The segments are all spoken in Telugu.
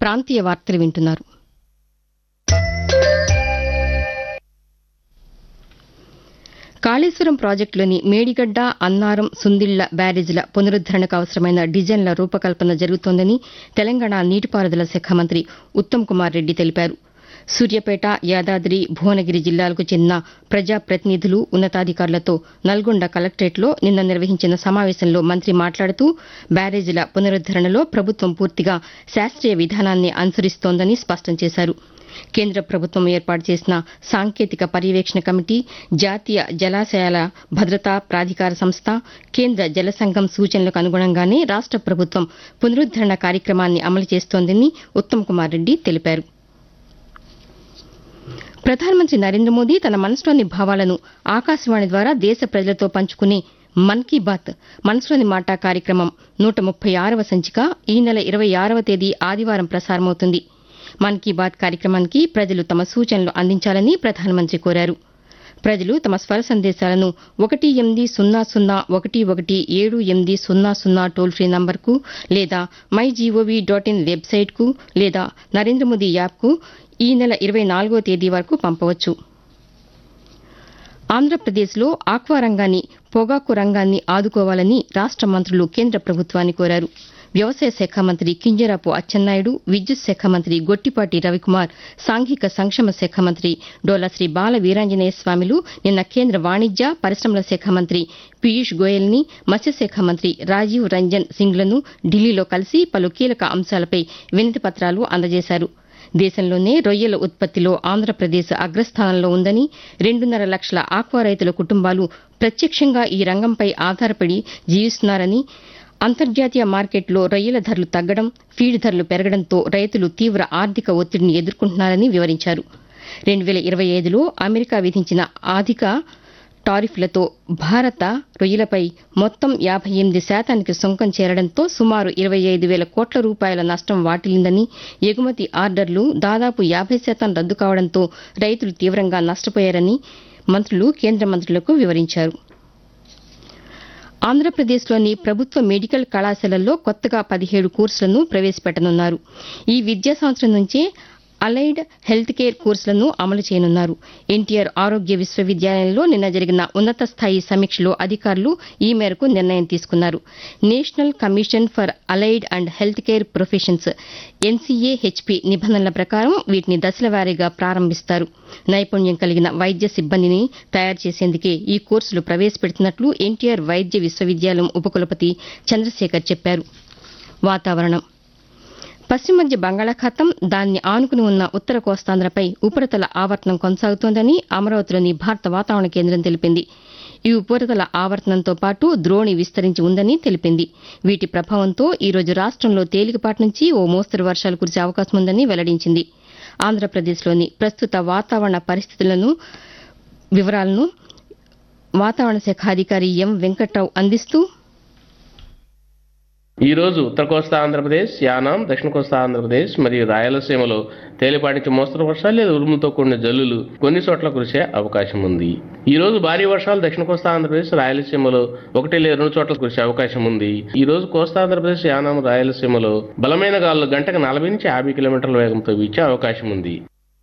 ప్రాంతీయ వార్తలు వింటున్నారు కాళేశ్వరం ప్రాజెక్టులోని మేడిగడ్డ అన్నారం సుందిళ్ల బ్యారేజీల పునరుద్దరణకు అవసరమైన డిజైన్ల రూపకల్పన జరుగుతోందని తెలంగాణ నీటిపారుదల శాఖ మంత్రి ఉత్తమ్ కుమార్ రెడ్డి తెలిపారు సూర్యాపేట యాదాద్రి భువనగిరి జిల్లాలకు చెందిన ప్రజాప్రతినిధులు ఉన్నతాధికారులతో నల్గొండ కలెక్టరేట్లో నిన్న నిర్వహించిన సమావేశంలో మంత్రి మాట్లాడుతూ బ్యారేజీల పునరుద్దరణలో ప్రభుత్వం పూర్తిగా శాస్త్రీయ విధానాన్ని అనుసరిస్తోందని స్పష్టం చేశారు కేంద్ర ప్రభుత్వం ఏర్పాటు చేసిన సాంకేతిక పర్యవేక్షణ కమిటీ జాతీయ జలాశయాల భద్రతా ప్రాధికార సంస్థ కేంద్ర జల సంఘం సూచనలకు అనుగుణంగానే రాష్ట ప్రభుత్వం పునరుద్దరణ కార్యక్రమాన్ని అమలు చేస్తోందని ఉత్తమ్ కుమార్ రెడ్డి తెలిపారు ప్రధానమంత్రి నరేంద్ర మోదీ తన మనసులోని భావాలను ఆకాశవాణి ద్వారా దేశ ప్రజలతో పంచుకునే మన్ కీ బాత్ మనసులోని మాట కార్యక్రమం నూట ముప్పై ఆరవ సంచిక ఈ నెల ఇరవై ఆరవ తేదీ ఆదివారం ప్రసారమవుతుంది మన్ కీ బాత్ కార్యక్రమానికి ప్రజలు తమ సూచనలు అందించాలని ప్రధానమంత్రి కోరారు ప్రజలు తమ స్వర సందేశాలను ఒకటి ఎనిమిది సున్నా సున్నా ఒకటి ఒకటి ఏడు ఎనిమిది సున్నా సున్నా టోల్ ఫ్రీ నంబర్కు లేదా మై జీఓవీ డాట్ ఇన్ వెబ్సైట్కు లేదా నరేంద్ర మోదీ యాప్కు ఈ నెల ఇరవై నాలుగో తేదీ వరకు పంపవచ్చు ఆంధ్రప్రదేశ్లో ఆక్వా రంగాన్ని పొగాకు రంగాన్ని ఆదుకోవాలని రాష్ట మంత్రులు కేంద్ర ప్రభుత్వాన్ని కోరారు వ్యవసాయ శాఖ మంత్రి కింజరాపు అచ్చెన్నాయుడు విద్యుత్ శాఖ మంత్రి గొట్టిపాటి రవికుమార్ సాంఘిక సంక్షేమ శాఖ మంత్రి డోలాశ్రీ బాల వీరాంజనేయ స్వామిలు నిన్న కేంద్ర వాణిజ్య పరిశ్రమల శాఖ మంత్రి పీయూష్ గోయల్ని మత్స్యశాఖ మంత్రి రాజీవ్ రంజన్ సింగ్లను ఢిల్లీలో కలిసి పలు కీలక అంశాలపై వినతి పత్రాలు అందజేశారు దేశంలోనే రొయ్యల ఉత్పత్తిలో ఆంధ్రప్రదేశ్ అగ్రస్థానంలో ఉందని రెండున్నర లక్షల ఆక్వా రైతుల కుటుంబాలు ప్రత్యక్షంగా ఈ రంగంపై ఆధారపడి జీవిస్తున్నారని అంతర్జాతీయ మార్కెట్లో రొయ్యల ధరలు తగ్గడం ఫీడ్ ధరలు పెరగడంతో రైతులు తీవ్ర ఆర్థిక ఒత్తిడిని ఎదుర్కొంటున్నారని వివరించారు రెండు వేల ఇరవై ఐదులో అమెరికా విధించిన అధిక టారిఫ్లతో భారత రొయ్యలపై మొత్తం యాభై ఎనిమిది శాతానికి సుంకం చేరడంతో సుమారు ఇరవై ఐదు వేల కోట్ల రూపాయల నష్టం వాటిల్లిందని ఎగుమతి ఆర్డర్లు దాదాపు యాభై శాతం రద్దు కావడంతో రైతులు తీవ్రంగా నష్టపోయారని మంత్రులు కేంద్ర మంత్రులకు వివరించారు ఆంధ్రప్రదేశ్లోని ప్రభుత్వ మెడికల్ కళాశాలల్లో కొత్తగా పదిహేడు కోర్సులను ప్రవేశపెట్టనున్నారు ఈ విద్యా సంవత్సరం నుంచే అలైడ్ హెల్త్ కేర్ కోర్సులను అమలు చేయనున్నారు ఎన్టీఆర్ ఆరోగ్య విశ్వవిద్యాలయంలో నిన్న జరిగిన ఉన్నత స్థాయి సమీక్షలో అధికారులు ఈ మేరకు నిర్ణయం తీసుకున్నారు national commission for allied and health care professions N C A H P నిబంధనల ప్రకారం వీటిని దశల వారీగా ప్రారంభిస్తారు నైపుణ్యం కలిగిన వైద్య సిబ్బందిని తయారు చేసేందుకే ఈ కోర్సులు ప్రవేశపెడుతున్నట్లు ఎన్టీఆర్ వైద్య విశ్వవిద్యాలయం ఉపకులపతి చంద్రశేఖర్ చెప్పారు వాతావరణం పశ్చిమ మధ్య బంగాళాఖాతం దాన్ని ఆనుకుని ఉన్న ఉత్తర కోస్తాంధ్రపై ఉపరితల ఆవర్తనం కొనసాగుతోందని అమరావతిలోని భారత వాతావరణ కేంద్రం తెలిపింది ఈ ఉపరితల ఆవర్తనంతో పాటు ద్రోణి విస్తరించి ఉందని తెలిపింది వీటి ప్రభావంతో ఈ రోజు రాష్టంలో తేలికపాటి నుంచి ఓ మోస్తరు వర్షాలు కురిసే అవకాశం ఉందని వెల్లడించింది ఆంధ్రప్రదేశ్లోని ప్రస్తుత వాతావరణ పరిస్థితులను వివరాలను వాతావరణ శాఖ అధికారి ఎం వెంకట్రావు అందిస్తూ ఈ రోజు ఉత్తర కోస్తా ఆంధ్రప్రదేశ్ యానాం దక్షిణ కోస్తా ఆంధ్రప్రదేశ్ మరియు రాయలసీమలో తేలిపాటి నుంచి మోస్తరు వర్షాలు లేదా ఉరుములతో కూడిన జల్లులు కొన్ని చోట్ల కురిసే అవకాశం ఉంది ఈ రోజు భారీ వర్షాలు దక్షిణ కోస్తా ఆంధ్రప్రదేశ్ రాయలసీమలో ఒకటి లేదా రెండు చోట్ల కురిసే అవకాశం ఉంది ఈ రోజు కోస్తా ఆంధ్రప్రదేశ్ యానాం రాయలసీమలో బలమైన గాలులు గంటకు నలభై నుంచి యాభై కిలోమీటర్ల వేగంతో వీచే అవకాశం ఉంది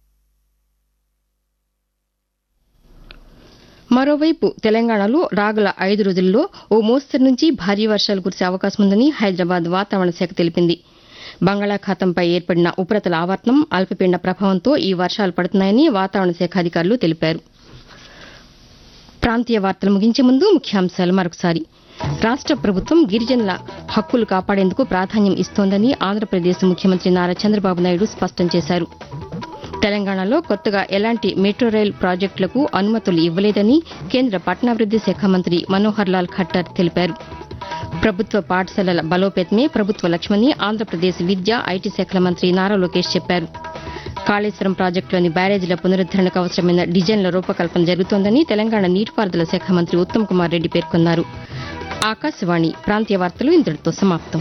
మరోవైపు తెలంగాణలో రాగల ఐదు రోజుల్లో ఓ మోస్తరు నుంచి భారీ వర్షాలు కురిసే అవకాశం ఉందని హైదరాబాద్ వాతావరణ శాఖ తెలిపింది బంగాళాఖాతంపై ఏర్పడిన ఉపరితల ఆవర్తనం అల్పపీడన ప్రభావంతో ఈ వర్షాలు పడుతున్నాయని వాతావరణ శాఖ అధికారులు తెలిపారు ప్రాంతీయ వార్తలు ముగించే ముందు ముఖ్యాంశాలు మరొకసారి రాష్ట ప్రభుత్వం గిరిజనుల హక్కులు కాపాడేందుకు ప్రాధాన్యం ఇస్తోందని ఆంధ్రప్రదేశ్ ముఖ్యమంత్రి నారా చంద్రబాబు నాయుడు స్పష్టం చేశారు తెలంగాణలో కొత్తగా ఎలాంటి మెట్రో రైల్ ప్రాజెక్టులకు అనుమతులు ఇవ్వలేదని కేంద్ర పట్టణాభివృద్ది శాఖ మంత్రి మనోహర్ లాల్ ఖట్టర్ తెలిపారు ప్రభుత్వ పాఠశాలల బలోపేతమే ప్రభుత్వ లక్ష్యమని ఆంధ్రప్రదేశ్ విద్యా ఐటీ శాఖల మంత్రి నారా లోకేష్ చెప్పారు కాళేశ్వరం ప్రాజెక్టులోని బ్యారేజీల పునరుద్దరణకు అవసరమైన డిజైన్ల రూపకల్పన జరుగుతోందని తెలంగాణ నీటిపారుదల శాఖ మంత్రి ఉత్తమ్ కుమార్ రెడ్డి పేర్కొన్నారు ఆకాశవాణి ప్రాంతీయ వార్తలు ఇంతటితో సమాప్తం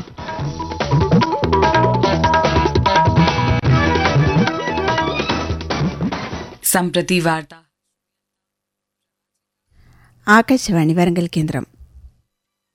सम्प्रति वार्ता ఆకాశవాణి వరంగల్ కేంద్రం